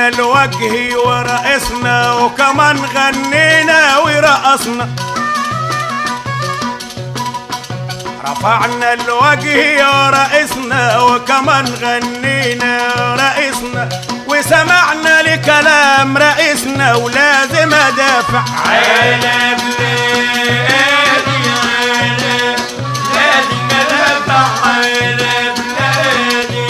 رفعنا الوجه ورقصنا وكمان غنينا ورقصنا رفعنا الوجه ورقصنا وكمان غنينا ورقصنا وسمعنا لكلام رئيسنا ولازم ادافع عالم لادي عالم لادي ندافع عالم لادي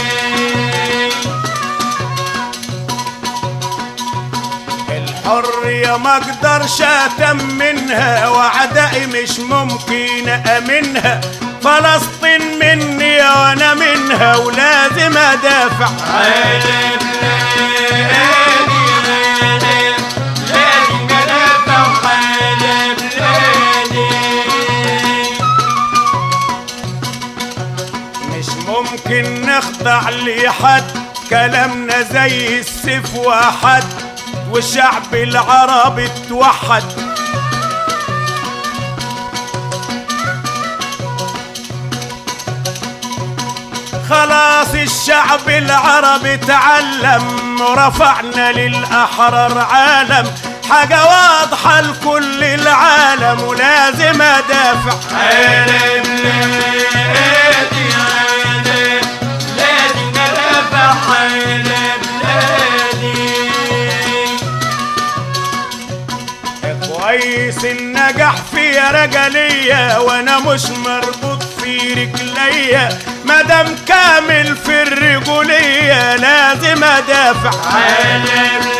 الحرية ما اقدرش اتم منها وعدائي مش ممكن امنها فلسطين مني وانا منها ولازم ادافع عالم لادي عالم لادي ندافع عالم لادي مش ممكن نخضع لحد كلامنا زي السيف واحد والشعب العربي اتوحد خلاص الشعب العربي تعلم ورفعنا للأحرار عالم حاجة واضحة لكل العالم ولازم أدافع عالم لادي عالم لادي ندافع عالم لادي كويس النجاح في رجلية وانا مش مربوط في رجليا مادام كامل في الرجولية لازم ادافع عالم